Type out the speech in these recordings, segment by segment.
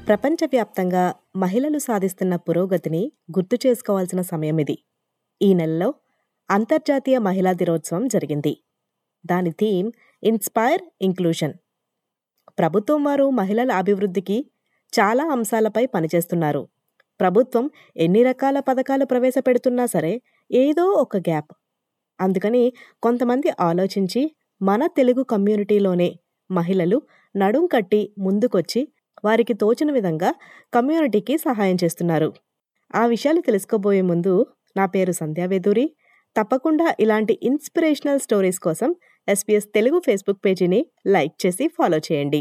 ప్రపంచవ్యాప్తంగా మహిళలు సాధిస్తున్న పురోగతిని గుర్తు చేసుకోవాల్సిన సమయం ఇది ఈ నెలలో అంతర్జాతీయ మహిళా దినోత్సవం జరిగింది దాని థీమ్ ఇన్స్పైర్ ఇంక్లూషన్ ప్రభుత్వం వారు మహిళల అభివృద్ధికి చాలా అంశాలపై పనిచేస్తున్నారు ప్రభుత్వం ఎన్ని రకాల పథకాలు ప్రవేశపెడుతున్నా సరే ఏదో ఒక గ్యాప్ అందుకని కొంతమంది ఆలోచించి మన తెలుగు కమ్యూనిటీలోనే మహిళలు నడుం కట్టి ముందుకొచ్చి వారికి తోచిన విధంగా కమ్యూనిటీకి సహాయం చేస్తున్నారు ఆ విషయాలు తెలుసుకోబోయే ముందు నా పేరు సంధ్యావేదూరి తప్పకుండా ఇలాంటి ఇన్స్పిరేషనల్ స్టోరీస్ కోసం ఎస్పీఎస్ తెలుగు ఫేస్బుక్ పేజీని లైక్ చేసి ఫాలో చేయండి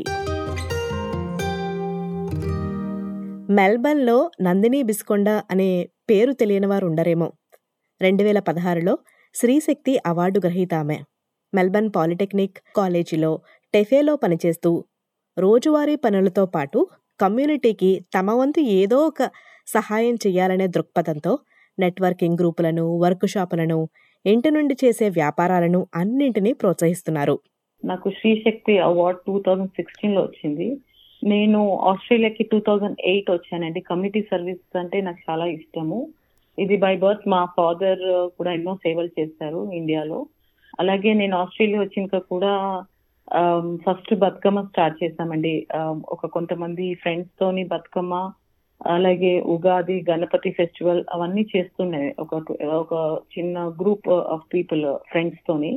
మెల్బర్న్లో నందిని బిస్కొండ అనే పేరు తెలియని వారు ఉండరేమో రెండు వేల పదహారులో శ్రీశక్తి అవార్డు గ్రహీత ఆమె మెల్బర్న్ పాలిటెక్నిక్ కాలేజీలో టెఫేలో పనిచేస్తూ రోజువారీ పనులతో పాటు కమ్యూనిటీకి తమ వంతు ఏదో ఒక సహాయం చేయాలనే దృక్పథంతో నెట్వర్కింగ్ గ్రూపులను వర్క్ షాపులను ఇంటి నుండి చేసే వ్యాపారాలను అన్నింటినీ ప్రోత్సహిస్తున్నారు నాకు Sri Shakti award two thousand sixteen లో వచ్చింది నేను ఆస్ట్రేలియాకి టూ థౌజండ్ ఎయిట్ వచ్చానండి కమ్యూనిటీ సర్వీస్ అంటే నాకు చాలా ఇష్టము ఇది బై బర్త్ మా ఫాదర్ కూడా ఎన్నో సేవలు చేశారు ఇండియాలో అలాగే నేను ఆస్ట్రేలియా వచ్చినాక కూడా ఫస్ట్ బతుకమ్మ స్టార్ట్ చేశామండి ఒక కొంతమంది ఫ్రెండ్స్ తోని బతుకమ్మ అలాగే ఉగాది గణపతి ఫెస్టివల్ అవన్నీ చేస్తుండే ఒక ఒక చిన్న గ్రూప్ ఆఫ్ పీపుల్ ఫ్రెండ్స్ తోని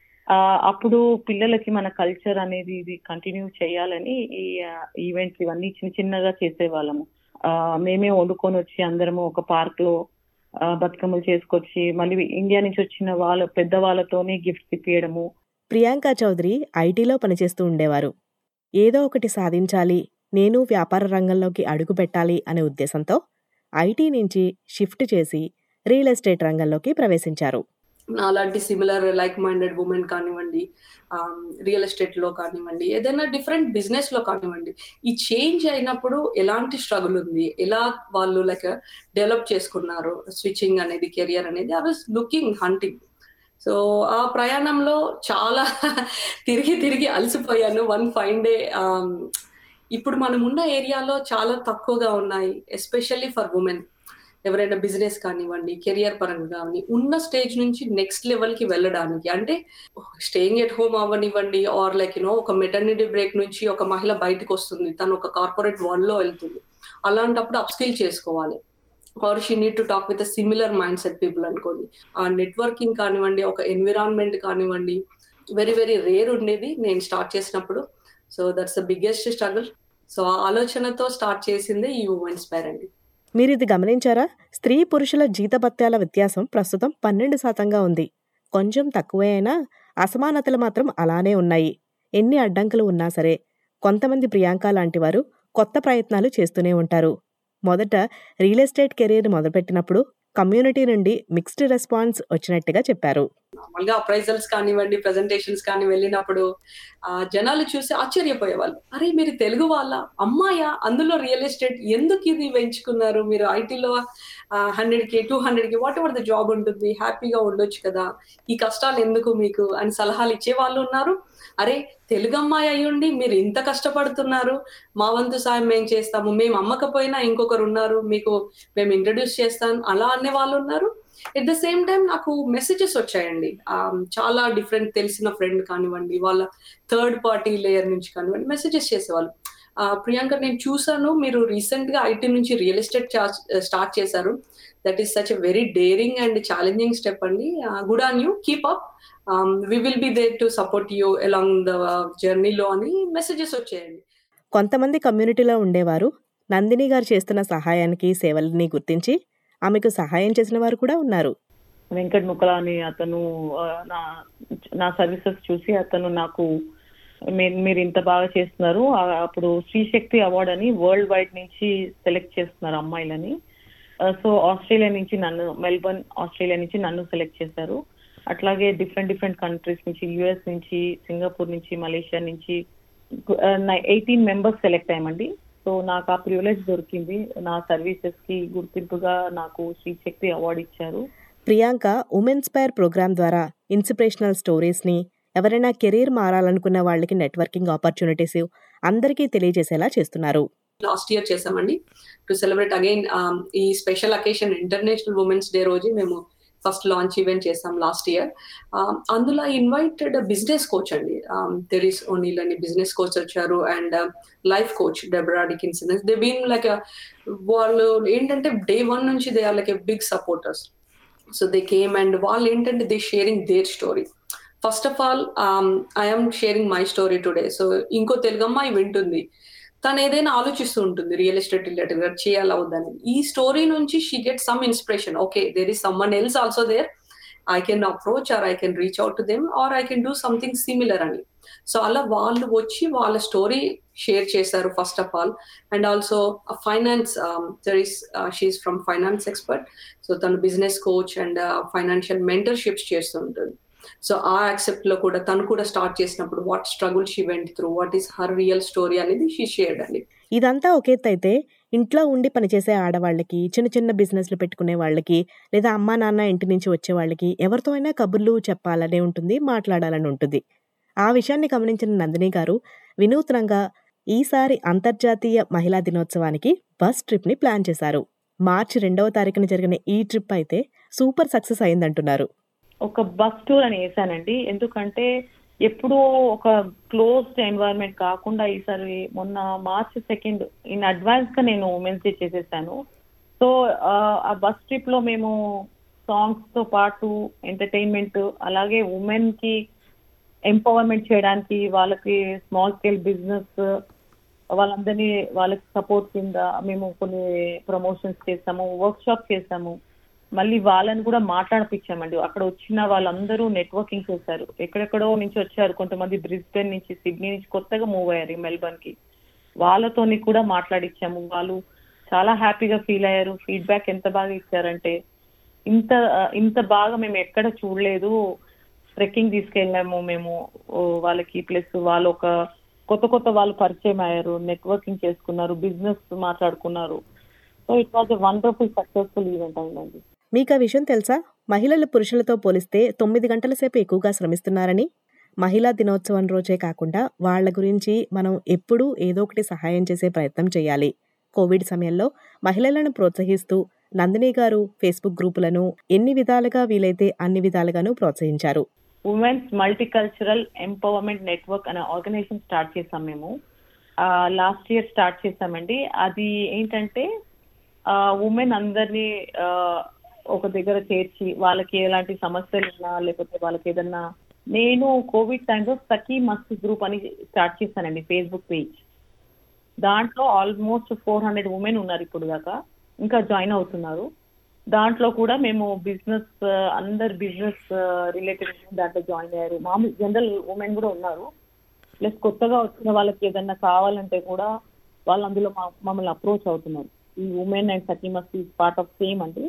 అప్పుడు పిల్లలకి మన కల్చర్ అనేది ఇది కంటిన్యూ చేయాలని ఈ ఈవెంట్స్ ఇవన్నీ చిన్న చిన్నగా చేసేవాళ్ళము మేమే వండుకొని వచ్చి అందరము ఒక పార్క్ లో బతుకమ్మలు చేసుకొచ్చి మళ్ళీ ఇండియా నుంచి వచ్చిన వాళ్ళ పెద్ద వాళ్ళతోనే గిఫ్ట్స్ ఇప్పించడము ప్రియాంక చౌదరి ఐటీలో పనిచేస్తూ ఉండేవారు ఏదో ఒకటి సాధించాలి నేను వ్యాపార రంగంలోకి అడుగు పెట్టాలి అనే ఉద్దేశంతో ఐటీ నుంచి షిఫ్ట్ చేసి రియల్ ఎస్టేట్ రంగంలోకి ప్రవేశించారు అలాంటి సిమిలర్ లైక్ మైండెడ్ ఉమెన్ కానివ్వండి రియల్ ఎస్టేట్ లో కానివ్వండి ఏదైనా డిఫరెంట్ బిజినెస్ లో కానివ్వండి ఈ చేంజ్ అయినప్పుడు ఎలాంటి స్ట్రగుల్ ఉంది ఎలా వాళ్ళు లైక్ డెవలప్ చేసుకున్నారు స్విచ్చింగ్ అనేది కెరియర్ అనేది I was looking hunting so ఆ ప్రయాణంలో చాలా తిరిగి తిరిగి అలసిపోయాను వన్ ఫైన్ డే ఇప్పుడు మనం ఉన్న ఏరియాలో చాలా తక్కువగా ఉన్నాయి ఎస్పెషల్లీ ఫర్ ఉమెన్ ఎవరైనా బిజినెస్ కానివ్వండి కెరియర్ పరంగా కానీ ఉన్న స్టేజ్ నుంచి నెక్స్ట్ లెవెల్కి వెళ్ళడానికి అంటే స్టేయింగ్ ఎట్ హోమ్ అవ్వనివ్వండి ఆర్ లైక్ యూనో ఒక మెటర్నిటీ బ్రేక్ నుంచి ఒక మహిళ బయటకు వస్తుంది తను ఒక కార్పొరేట్ వరల్డ్లో వెళ్తుంది అలాంటప్పుడు అప్స్కిల్ చేసుకోవాలి or she need to talk with similar mind set people అనుకోండి ఆ నెట్వర్కింగ్ కానివ్వండి ఒక ఎన్విరాన్మెంట్ కానివ్వండి వెరీ వెరీ రేర్ ఉండేది నేను స్టార్ట్ చేసినప్పుడు so that's the biggest struggle so ఆ ఆలోచనతో స్టార్ట్ చేసింది ఈ ఉమెన్స్ పేర్ అండి మీరు ఇది గమనించారా స్త్రీ పురుషుల జీతభత్యాల వ్యత్యాసం ప్రస్తుతం పన్నెండు శాతంగా ఉంది కొంచెం తక్కువే అయినా అసమానతలు మాత్రం అలానే ఉన్నాయి ఎన్ని అడ్డంకులు ఉన్నా సరే కొంతమంది ప్రియాంక లాంటి వారు కొత్త ప్రయత్నాలు చేస్తూనే ఉంటారు మొదట రియల్ ఎస్టేట్ కెరీర్ మొదలుపెట్టినప్పుడు కమ్యూనిటీ నుండి మిక్స్డ్ రెస్పాన్స్ వచ్చినట్టుగా చెప్పారు నార్మల్గా అప్రైజల్స్ కానివ్వండి ప్రజెంటేషన్స్ కానీ వెళ్ళినప్పుడు ఆ జనాలు చూసి ఆశ్చర్యపోయేవాళ్ళు అరే మీరు తెలుగు వాళ్ళ అమ్మాయా అందులో రియల్ ఎస్టేట్ ఎందుకు ఇది పెంచుకున్నారు మీరు ఐటీలో హండ్రెడ్ కి టూ హండ్రెడ్ కి వాట్ ఎవర్ ద జాబ్ ఉంటుంది హ్యాపీగా ఉండొచ్చు కదా ఈ కష్టాలు ఎందుకు మీకు అని సలహాలు ఇచ్చే వాళ్ళు ఉన్నారు అరే తెలుగు అమ్మాయి అయ్యుండి మీరు ఇంత కష్టపడుతున్నారు మా వంతు సాయం మేము చేస్తాము మేము అమ్మకపోయినా ఇంకొకరు ఉన్నారు మీకు మేము ఇంట్రడ్యూస్ చేస్తాం అలా అనే వాళ్ళు ఉన్నారు ఎట్ ద సేమ్ టైం నాకు మెసేజెస్ వచ్చాయండి చాలా డిఫరెంట్ తెలిసిన ఫ్రెండ్ కానివ్వండి వాళ్ళ థర్డ్ పార్టీ లేయర్ నుంచి కానివ్వండి మెసేజెస్ చేసేవాళ్ళు ప్రియాంక నేను చూసాను మీరు రీసెంట్ గా ఐటీ నుంచి రియల్ ఎస్టేట్ స్టార్ట్ చేశారు that is such a very daring and challenging step అండి good on you keep up we will be there to support you along the జర్నీలో అని మెసేజెస్ వచ్చాయండి కొంతమంది కమ్యూనిటీలో ఉండేవారు నందిని గారు చేస్తున్న సహాయానికి సేవల్ని గుర్తించి ఆమెకు సహాయం చేసిన వారు కూడా ఉన్నారు వెంకట్ ముక్కల అని అతను నా నా సర్వీసెస్ చూసి అతను నాకు మీరు ఇంత బాగా చేస్తున్నారు అప్పుడు శ్రీశక్తి అవార్డ్ అని వరల్డ్ వైడ్ నుంచి సెలెక్ట్ చేస్తున్నారు అమ్మాయిలని సో ఆస్ట్రేలియా నుంచి నన్ను మెల్బర్న్ ఆస్ట్రేలియా నుంచి నన్ను సెలెక్ట్ చేశారు అట్లాగే డిఫరెంట్ డిఫరెంట్ కంట్రీస్ నుంచి యుఎస్ నుంచి సింగపూర్ నుంచి మలేషియా నుంచి ఎయిటీన్ మెంబర్స్ సెలెక్ట్ అయ్యామండి సో నాకు ఆ ప్రివిలేజ్ దొరికింది నా సర్వీసెస్ కి గుర్తింపుగా నాకు శ్రీశక్తి అవార్డు ఇచ్చారు ప్రియాంక ఉమెన్స్ పైర్ ప్రోగ్రాం ద్వారా ఇన్స్పిరేషనల్ స్టోరీస్ని ఎవరైనా కెరీర్ మారాలనుకున్న వాళ్ళకి నెట్వర్కింగ్ ఆపర్చునిటీస్ అందరికీ తెలియజేసేలా చేస్తున్నారు లాస్ట్ ఇయర్ చేసామండి టు సెలబ్రేట్ అగైన్ ఈ special occasion international women's day రోజు మేము ఫస్ట్ లాంచ్ ఈవెంట్ చేసాం లాస్ట్ ఇయర్ అందులో ఇన్వైటెడ్ బిజినెస్ కోచ్ అండి తెరీస్ ఓనీల్ అని బిజినెస్ కోచ్ వచ్చారు and life coach Debra Dickinson they been like వాళ్ళు ఏంటంటే డే వన్ నుంచి they are like a big supporters so they came and వాళ్ళు ఏంటంటే they sharing their story first of all I'm sharing my story today so ఇంకో తెలుగు అమ్మాయి వింటుంది తను ఏదైనా ఆలోచిస్తూ ఉంటుంది రియల్ ఎస్టేట్ రిలేటెడ్ గా చేయాలి అవుద్దని ఈ స్టోరీ నుంచి she get some inspiration okay there is someone else also there I can approach or I can reach out to them or I can do something similar అని so అలా వాళ్ళు వచ్చి వాళ్ళ స్టోరీ షేర్ చేశారు first of all and also finance there is she's from finance expert so తను business coach and financial mentorships చేస్తుంటుంది so ఆ యాక్సెప్ట్ లో కూడా తను కూడా స్టార్ట్ చేసినప్పుడు what struggle she went through what is her real story అనేది షీ షేర్డ్ అండి ఇదంతా ఒక అయితే ఇంట్లో ఉండి పనిచేసే ఆడవాళ్ళకి చిన్న చిన్న బిజినెస్లు పెట్టుకునే వాళ్ళకి లేదా అమ్మా నాన్న ఇంటి నుంచి వచ్చే వాళ్ళకి ఎవరితో అయినా కబుర్లు చెప్పాలనే ఉంటుంది మాట్లాడాలని ఉంటుంది ఆ విషయాన్ని గమనించిన నందిని గారు వినూత్నంగా ఈసారి అంతర్జాతీయ మహిళా దినోత్సవానికి బస్ ట్రిప్ని ప్లాన్ చేశారు మార్చి రెండవ తారీఖున జరిగిన ఈ ట్రిప్ అయితే సూపర్ సక్సెస్ అయిందంటున్నారు ఒక బస్ టూర్ అని వేసానండి ఎందుకంటే ఎప్పుడూ ఒక క్లోజ్డ్ ఎన్వైరన్మెంట్ కాకుండా ఈసారి మొన్న మార్చ్ సెకండ్ ఇన్ అడ్వాన్స్ గా నేను ఉమెన్స్ డే చేసేసాను సో ఆ బస్ ట్రిప్ లో మేము సాంగ్స్ తో పాటు ఎంటర్టైన్మెంట్ అలాగే ఉమెన్ కి ఎంపవర్మెంట్ చేయడానికి వాళ్ళకి స్మాల్ స్కేల్ బిజినెస్ వాళ్ళందరినీ వాళ్ళకి సపోర్ట్ కింద మేము కొన్ని ప్రమోషన్స్ చేస్తాము వర్క్ షాప్ చేస్తాము మళ్ళీ వాళ్ళని కూడా మాట్లాడిపించామండి అక్కడ వచ్చిన వాళ్ళందరూ నెట్వర్కింగ్ చేశారు ఎక్కడెక్కడో నుంచి వచ్చారు కొంతమంది బ్రిస్బెన్ నుంచి సిడ్నీ నుంచి కొత్తగా మూవ్ అయ్యారు మెల్బర్న్ కి వాళ్ళతోని కూడా మాట్లాడిచ్చాము వాళ్ళు చాలా హ్యాపీగా ఫీల్ అయ్యారు ఫీడ్బ్యాక్ ఎంత బాగా ఇచ్చారంటే ఇంత ఇంత బాగా మేము ఎక్కడ చూడలేదు ట్రెక్కింగ్ తీసుకెళ్ళాము మేము వాళ్ళకి ప్లస్ వాళ్ళు ఒక కొత్త కొత్త వాళ్ళు పరిచయం అయ్యారు నెట్వర్కింగ్ చేసుకున్నారు బిజినెస్ మాట్లాడుకున్నారు so it was a wonderful successful event అయిందండి మీకు ఆ విషయం తెలుసా మహిళలు పురుషులతో పోలిస్తే తొమ్మిది గంటల సేపు ఎక్కువగా శ్రమిస్తున్నారని మహిళా దినోత్సవం రోజే కాకుండా వాళ్ల గురించి మనం ఎప్పుడూ ఏదో ఒకటి సహాయం చేసే ప్రయత్నం చేయాలి కోవిడ్ సమయంలో మహిళలను ప్రోత్సహిస్తూ నందిని గారు ఫేస్బుక్ గ్రూపులను ఎన్ని విధాలుగా వీలైతే అన్ని విధాలుగాను ప్రోత్సహించారు ఉమెన్స్ మల్టీకల్చరల్ ఎంపవర్మెంట్ నెట్వర్క్ అనే ఆర్గనైజేషన్ స్టార్ట్ చేసాం మేము లాస్ట్ ఇయర్ స్టార్ట్ చేసామండి అది ఏంటంటే ఉమెన్ అందరినీ ఒక దగ్గర చేర్చి వాళ్ళకి ఎలాంటి సమస్యలు ఉన్నా లేకపోతే వాళ్ళకి ఏదన్నా నేను కోవిడ్ టైంలో సఖీ మస్త్ గ్రూప్ అని స్టార్ట్ చేశానండి ఫేస్బుక్ పేజ్ దాంట్లో ఆల్మోస్ట్ ఫోర్ హండ్రెడ్ ఉమెన్ ఉన్నారు ఇప్పుడు దాకా ఇంకా జాయిన్ అవుతున్నారు దాంట్లో కూడా మేము బిజినెస్ అందరు బిజినెస్ రిలేటెడ్ దాంట్లో జాయిన్ అయ్యారు మామూలు జనరల్ ఉమెన్ కూడా ఉన్నారు ప్లస్ కొత్తగా వచ్చిన వాళ్ళకి ఏదన్నా కావాలంటే కూడా వాళ్ళు అందులో మమ్మల్ని అప్రోచ్ అవుతున్నారు ఈ ఉమెన్ అండ్ సఖీ మస్తీ పార్ట్ ఆఫ్ సేమ్ అండి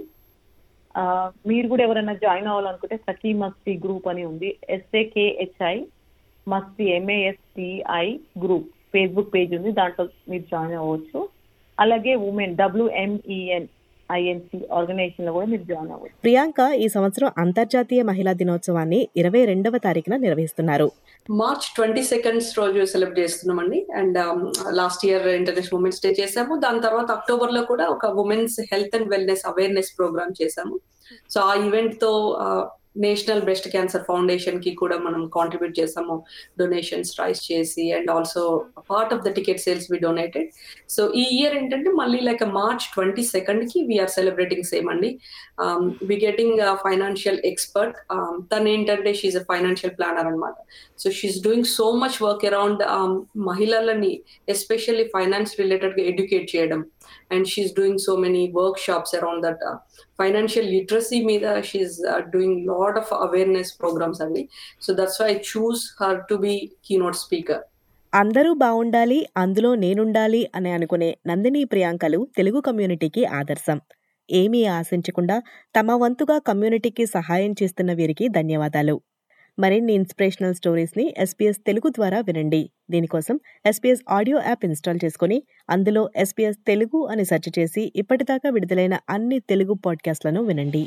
మీరు కూడా ఎవరైనా జాయిన్ అవ్వాలనుకుంటే సఖీ మస్తీ గ్రూప్ అని ఉంది ఎస్ఏకేహెచ్ఐ మస్తీ ఎంఏఎస్టిఐ గ్రూప్ ఫేస్బుక్ పేజ్ ఉంది దాంట్లో మీరు జాయిన్ అవ్వచ్చు అలాగే ఉమెన్ డబ్ల్యూఎంఈఎన్ ఐఎన్సి ఆర్గనైజేషన్ లో కూడా మీరు జాయిన్ అవ్వచ్చు ప్రియాంక ఈ సంవత్సరం అంతర్జాతీయ మహిళా దినోత్సవాన్ని ఇరవై రెండవ తారీఖున నిర్వహిస్తున్నారు మార్చ్ ట్వంటీ సెకండ్స్ రోజు సెలబ్రేట్ చేస్తున్నామండి and last year international women's day చేసాము దాని తర్వాత అక్టోబర్ లో కూడా ఒక women's health and wellness awareness program చేసాము సో ఆ ఈవెంట్ తో నేషనల్ బ్రెస్ట్ క్యాన్సర్ ఫౌండేషన్ కి కూడా మనం కాంట్రిబ్యూట్ చేసాము డొనేషన్స్ రైస్ చేసి and also part of the ticket sales we donated so ఈ ఇయర్ ఏంటంటే మళ్ళీ లైక్ మార్చ్ ట్వంటీ సెకండ్ కి వీఆర్ సెలబ్రేటింగ్ సేమ్ అండి వి గెటింగ్ ఫైనాన్షియల్ ఎక్స్పర్ట్ తను ఏంటంటే షీఈ్ అ ఫైనాన్షియల్ ప్లానర్ అనమాట so she's doing so much work around మహిళలని especially finance related గా ఎడ్యుకేట్ చేయడం and she's doing so many workshops around that financial literacy మీద she's doing lot of awareness programs అండి so that's why choose her to be keynote speaker అందరూ బాగుండాలి అందులో నేనుండాలి అని అనుకునే నందిని ప్రియాంకలు తెలుగు కమ్యూనిటీకి ఆదర్శం ఏమీ ఆశించకుండా తమ వంతుగా కమ్యూనిటీకి సహాయం చేస్తున్న వీరికి ధన్యవాదాలు మరిన్ని ఇన్స్పిరేషనల్ స్టోరీస్ని ఎస్పీఎస్ తెలుగు ద్వారా వినండి దీనికోసం ఎస్పీఎస్ ఆడియో యాప్ ఇన్స్టాల్ చేసుకుని అందులో ఎస్పీఎస్ తెలుగు అని సెర్చ్ చేసి ఇప్పటిదాకా విడుదలైన అన్ని తెలుగు పాడ్కాస్ట్లను వినండి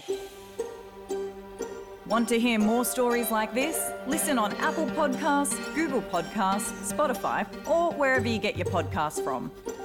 Want to hear more stories like this? Listen on Apple Podcasts, Google Podcasts, Spotify, or wherever you get your podcasts from.